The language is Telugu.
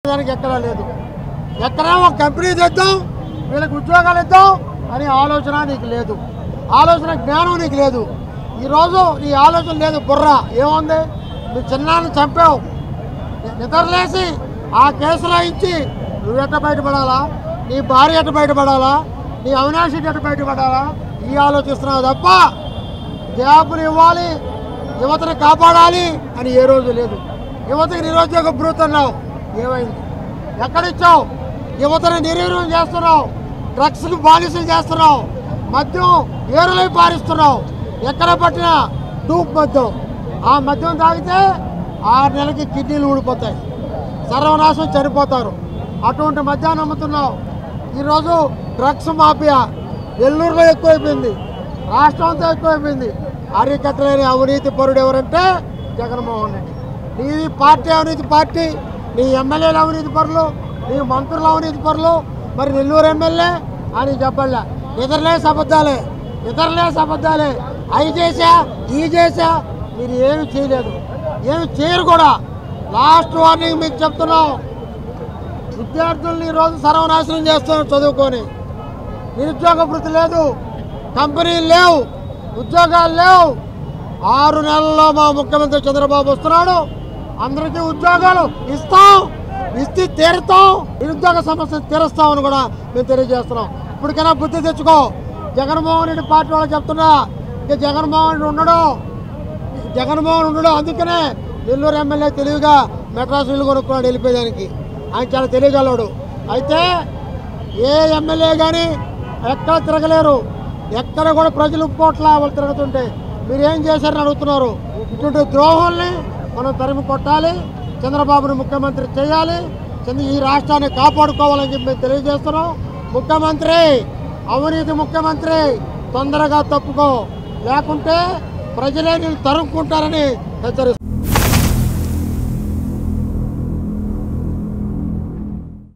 దానికి ఎక్కడా లేదు ఎక్కడా ఒక కంపెనీ తెద్దాం వీళ్ళకి ఉద్యోగాలు ఇద్దాం అనే ఆలోచన నీకు లేదు ఆలోచన జ్ఞానం నీకు లేదు ఈరోజు నీ ఆలోచన లేదు బుర్ర ఏముంది నీ చిన్నాన్ని చంపావు నిద్రలేసి ఆ కేసులో ఇచ్చి నువ్వు ఎట్ట బయటపడాలా నీ భార్య ఎట్ట బయటపడాలా నీ అవినాశి ఎట్ట బయటపడాలా ఈ ఆలోచిస్తున్నావు తప్ప జాబులు ఇవ్వాలి యువతను కాపాడాలి అని ఏ రోజు లేదు యువతకి నిరుద్యోగ భృతున్నావు ఏమైంది ఎక్కడిచ్చావు యువతను నిర్వీర్యం చేస్తున్నావు డ్రగ్స్కి బానిసలు చేస్తున్నావు మద్యం ఏరులై పారిస్తున్నావు ఎక్కడ పట్టినా టూప్ మద్యం ఆ మద్యం తాగితే ఆరు నెలలకి కిడ్నీలు ఊడిపోతాయి సర్వనాశం చనిపోతారు అటువంటి మద్యాన్ని అమ్ముతున్నావు ఈరోజు డ్రగ్స్ మాఫియా నెల్లూరులో ఎక్కువైపోయింది రాష్ట్రం అంతా ఎక్కువైపోయింది అరికట్టలేని అవినీతి పరుడు ఎవరంటే జగన్మోహన్ రెడ్డి నీ పార్టీ అవినీతి పార్టీ నీ ఎమ్మెల్యేలు అవినీతి పరులు నీ మంత్రులు అవినీతి పరులు మరి నెల్లూరు ఎమ్మెల్యే అని చెప్పలే ఇతరులేసి అబద్ధాలే ఇతరులేసి అబద్ధాలే అవి చేసా ఈ చేసా మీరు ఏమి చేయలేదు ఏమి చేయరు కూడా లాస్ట్ వార్నింగ్ మీకు చెప్తున్నాం విద్యార్థుల్ని ఈరోజు సర్వనాశనం చేస్తున్నారు చదువుకొని నిరుద్యోగ వృత్తి లేదు కంపెనీలు లేవు ఉద్యోగాలు లేవు ఆరు నెలల్లో మా ముఖ్యమంత్రి చంద్రబాబు వస్తున్నాడు అందరికీ ఉద్యోగాలు ఇస్తాం ఇస్తే తీరుతాం నిరుద్యోగ సమస్య తీరుస్తామని కూడా మేము తెలియజేస్తున్నాం ఇప్పటికైనా బుద్ధి తెచ్చుకో జగన్మోహన్ రెడ్డి పార్టీ వాళ్ళు చెప్తున్నా ఇక జగన్మోహన్ రెడ్డి ఉండడు జగన్మోహన్ ఉండడు అందుకనే నెల్లూరు ఎమ్మెల్యే తెలివిగా మెడ్రాస్ ఇల్లు కొనుక్కున్నాడు వెళ్ళిపోయేదానికి ఆయన చాలా తెలియగలడు అయితే ఏ ఎమ్మెల్యే కానీ ఎక్కడ తిరగలేరు ఎక్కడ కూడా ప్రజలు పోట్ల వాళ్ళు తిరుగుతుంటే మీరు ఏం చేశారని అడుగుతున్నారు ఇటువంటి ద్రోహాల్ని మనం తరిమి కొట్టాలి చంద్రబాబును ముఖ్యమంత్రి చేయాలి చంద్ర ఈ రాష్ట్రాన్ని కాపాడుకోవాలని చెప్పి మేము తెలియజేస్తున్నాం ముఖ్యమంత్రి అవినీతి ముఖ్యమంత్రి తొందరగా తప్పుకో లేకుంటే ప్రజలే నేను తరుముకుంటారని హెచ్చరిస్తున్నాం